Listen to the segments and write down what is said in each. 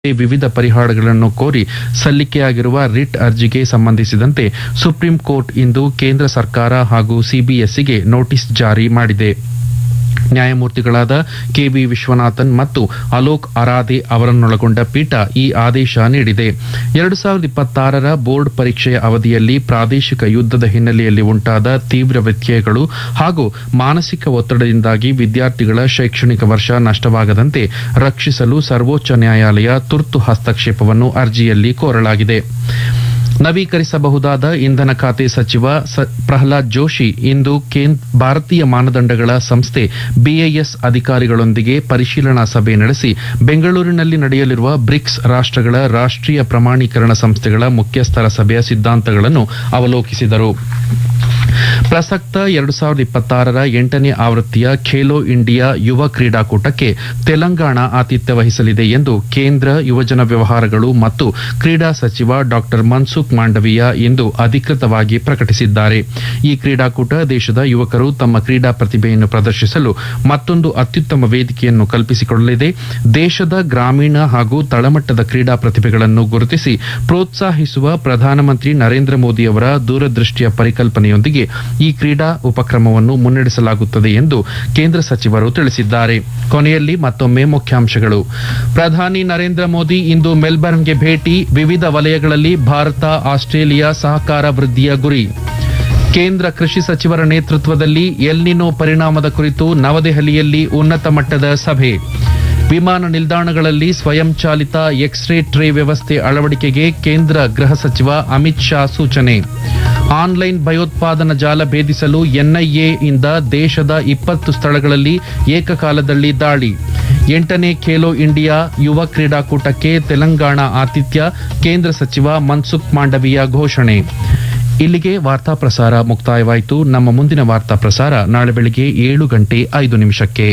ವಿವಿಧ ಪರಿಹಾರಗಳನ್ನು ಕೋರಿ ಸಲ್ಲಿಕೆಯಾಗಿರುವ ರಿಟ್ ಅರ್ಜಿಗೆ ಸಂಬಂಧಿಸಿದಂತೆ ಸುಪ್ರೀಂ ಕೋರ್ಟ್ ಇಂದು ಕೇಂದ್ರ ಸರ್ಕಾರ ಹಾಗೂ ಸಿಬಿಎಸ್ಇಗೆ ನೋಟಿಸ್ ಜಾರಿ ಮಾಡಿದೆ ನ್ಯಾಯಮೂರ್ತಿಗಳಾದ ಕೆವಿ ವಿಶ್ವನಾಥನ್ ಮತ್ತು ಅಲೋಕ್ ಅರಾಧೆ ಅವರನ್ನೊಳಗೊಂಡ ಪೀಠ ಈ ಆದೇಶ ನೀಡಿದೆ ಎರಡು ಸಾವಿರದ ಇಪ್ಪತ್ತಾರರ ಬೋರ್ಡ್ ಪರೀಕ್ಷೆಯ ಅವಧಿಯಲ್ಲಿ ಪ್ರಾದೇಶಿಕ ಯುದ್ಧದ ಹಿನ್ನೆಲೆಯಲ್ಲಿ ಉಂಟಾದ ತೀವ್ರ ವ್ಯತ್ಯಯಗಳು ಹಾಗೂ ಮಾನಸಿಕ ಒತ್ತಡದಿಂದಾಗಿ ವಿದ್ಯಾರ್ಥಿಗಳ ಶೈಕ್ಷಣಿಕ ವರ್ಷ ನಷ್ಟವಾಗದಂತೆ ರಕ್ಷಿಸಲು ಸರ್ವೋಚ್ಚ ನ್ಯಾಯಾಲಯ ತುರ್ತು ಹಸ್ತಕ್ಷೇಪವನ್ನು ಅರ್ಜಿಯಲ್ಲಿ ಕೋರಲಾಗಿದೆ ನವೀಕರಿಸಬಹುದಾದ ಇಂಧನ ಖಾತೆ ಸಚಿವ ಸ- ಪ್ರಹ್ಲಾದ್ ಜೋಶಿ ಇಂದು ಕೇಂದ್- ಭಾರತೀಯ ಮಾನದಂಡಗಳ ಸಂಸ್ಥೆ ಬಿಐಎಸ್ ಅಧಿಕಾರಿಗಳೊಂದಿಗೆ ಪರಿಶೀಲನಾ ಸಭೆ ನಡೆಸಿ ಬೆಂಗಳೂರಿನಲ್ಲಿ ನಡೆಯಲಿರುವ ಬ್ರಿಕ್ಸ್ ರಾಷ್ಟ್ರಗಳ ರಾಷ್ಟ್ರೀಯ ಪ್ರಮಾಣೀಕರಣ ಸಂಸ್ಥೆಗಳ ಮುಖ್ಯಸ್ಥರ ಸಭೆಯ ಸಿದ್ಧಾಂತಗಳನ್ನು ಅವಲೋಕಿಸಿದರು ಪ್ರಸಕ್ತ ಎರಡು ಸಾವಿರದ ಇಪ್ಪತ್ತಾರರ ಎಂಟನೇ ಆವೃತ್ತಿಯ ಖೇಲೋ ಇಂಡಿಯಾ ಯುವ ಕ್ರೀಡಾಕೂಟಕ್ಕೆ ತೆಲಂಗಾಣ ಆತಿಥ್ಯ ವಹಿಸಲಿದೆ ಎಂದು ಕೇಂದ್ರ ಯುವಜನ ವ್ಯವಹಾರಗಳು ಮತ್ತು ಕ್ರೀಡಾ ಸಚಿವ ಡಾಕ್ಟರ್ ಮನ್ಸುಖ್ ಮಾಂಡವೀಯ ಇಂದು ಅಧಿಕೃತವಾಗಿ ಪ್ರಕಟಿಸಿದ್ದಾರೆ ಈ ಕ್ರೀಡಾಕೂಟ ದೇಶದ ಯುವಕರು ತಮ್ಮ ಕ್ರೀಡಾ ಪ್ರತಿಭೆಯನ್ನು ಪ್ರದರ್ಶಿಸಲು ಮತ್ತೊಂದು ಅತ್ಯುತ್ತಮ ವೇದಿಕೆಯನ್ನು ಕಲ್ಪಿಸಿಕೊಡಲಿದೆ ದೇಶದ ಗ್ರಾಮೀಣ ಹಾಗೂ ತಳಮಟ್ಟದ ಕ್ರೀಡಾ ಪ್ರತಿಭೆಗಳನ್ನು ಗುರುತಿಸಿ ಪ್ರೋತ್ಸಾಹಿಸುವ ಪ್ರಧಾನಮಂತ್ರಿ ನರೇಂದ್ರ ಮೋದಿ ಅವರ ದೂರದೃಷ್ಟಿಯ ಪರಿಕಲ್ಪನೆಯೊಂದಿಗೆ ಈ ಕ್ರೀಡಾ ಉಪಕ್ರಮವನ್ನು ಮುನ್ನಡೆಸಲಾಗುತ್ತದೆ ಎಂದು ಕೇಂದ್ರ ಸಚಿವರು ತಿಳಿಸಿದ್ದಾರೆ ಕೊನೆಯಲ್ಲಿ ಮತ್ತೊಮ್ಮೆ ಮುಖ್ಯಾಂಶಗಳು ಪ್ರಧಾನಿ ನರೇಂದ್ರ ಮೋದಿ ಇಂದು ಮೆಲ್ಬರ್ನ್ಗೆ ಭೇಟಿ ವಿವಿಧ ವಲಯಗಳಲ್ಲಿ ಭಾರತ ಆಸ್ಟ್ರೇಲಿಯಾ ಸಹಕಾರ ವೃದ್ಧಿಯ ಗುರಿ ಕೇಂದ್ರ ಕೃಷಿ ಸಚಿವರ ನೇತೃತ್ವದಲ್ಲಿ ಎಲ್ನಿನೋ ಪರಿಣಾಮದ ಕುರಿತು ನವದೆಹಲಿಯಲ್ಲಿ ಉನ್ನತ ಮಟ್ಟದ ಸಭೆ ವಿಮಾನ ನಿಲ್ದಾಣಗಳಲ್ಲಿ ಸ್ವಯಂಚಾಲಿತ ಎಕ್ಸ್ರೇ ಟ್ರೇ ವ್ಯವಸ್ಥೆ ಅಳವಡಿಕೆಗೆ ಕೇಂದ್ರ ಗೃಹ ಸಚಿವ ಅಮಿತ್ ಶಾ ಸೂಚನೆ ಆನ್ಲೈನ್ ಭಯೋತ್ಪಾದನಾ ಜಾಲ ಭೇದಿಸಲು ಎನ್ಐಎ ಇಂದ ದೇಶದ ಇಪ್ಪತ್ತು ಸ್ಥಳಗಳಲ್ಲಿ ಏಕಕಾಲದಲ್ಲಿ ದಾಳಿ ಎಂಟನೇ ಖೇಲೋ ಇಂಡಿಯಾ ಯುವ ಕ್ರೀಡಾಕೂಟಕ್ಕೆ ತೆಲಂಗಾಣ ಆತಿಥ್ಯ ಕೇಂದ್ರ ಸಚಿವ ಮನ್ಸುಖ್ ಮಾಂಡವೀಯ ಘೋಷಣೆ ಇಲ್ಲಿಗೆ ವಾರ್ತಾ ಪ್ರಸಾರ ಮುಕ್ತಾಯವಾಯಿತು ನಮ್ಮ ಮುಂದಿನ ವಾರ್ತಾ ಪ್ರಸಾರ ನಾಳೆ ಬೆಳಿಗ್ಗೆ ಏಳು ಗಂಟೆ ಐದು ನಿಮಿಷಕ್ಕೆ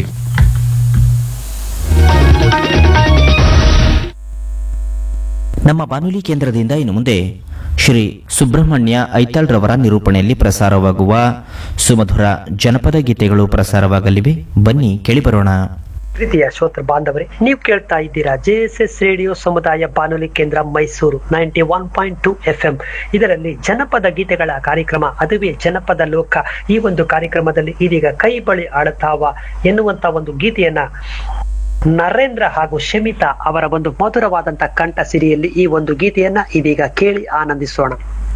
ನಮ್ಮ ಬಾನುಲಿ ಕೇಂದ್ರದಿಂದ ಇನ್ನು ಮುಂದೆ ಶ್ರೀ ಸುಬ್ರಹ್ಮಣ್ಯ ಐತಾಳ್ ರವರ ನಿರೂಪಣೆಯಲ್ಲಿ ಪ್ರಸಾರವಾಗುವ ಸುಮಧುರ ಜನಪದ ಗೀತೆಗಳು ಪ್ರಸಾರವಾಗಲಿವೆ ಬನ್ನಿ ಕೇಳಿಬರೋಣ ಪ್ರೀತಿಯ ಶ್ರೋತೃ ಬಾಂಧವರೇ ನೀವು ಕೇಳ್ತಾ ಇದ್ದೀರಾ ಜೆ ಎಸ್ ಎಸ್ ರೇಡಿಯೋ ಸಮುದಾಯ ಬಾನುಲಿ ಕೇಂದ್ರ Mysuru ninety one point two F M ಇದರಲ್ಲಿ ಜನಪದ ಗೀತೆಗಳ ಕಾರ್ಯಕ್ರಮ ಅದುವೇ ಜನಪದ ಲೋಕ ಈ ಒಂದು ಕಾರ್ಯಕ್ರಮದಲ್ಲಿ ಇದೀಗ ಕೈ ಬಳಿ ಆಡುತ್ತಾವ ಎನ್ನುವಂತ ಒಂದು ಗೀತೆಯನ್ನ ನರೇಂದ್ರ ಹಾಗೂ ಶಮಿತಾ ಅವರ ಒಂದು ಮಧುರವಾದಂತ ಕಂಠ ಸಿರಿಯಲ್ಲಿ ಈ ಒಂದು ಗೀತೆಯನ್ನ ಇದೀಗ ಕೇಳಿ ಆನಂದಿಸೋಣ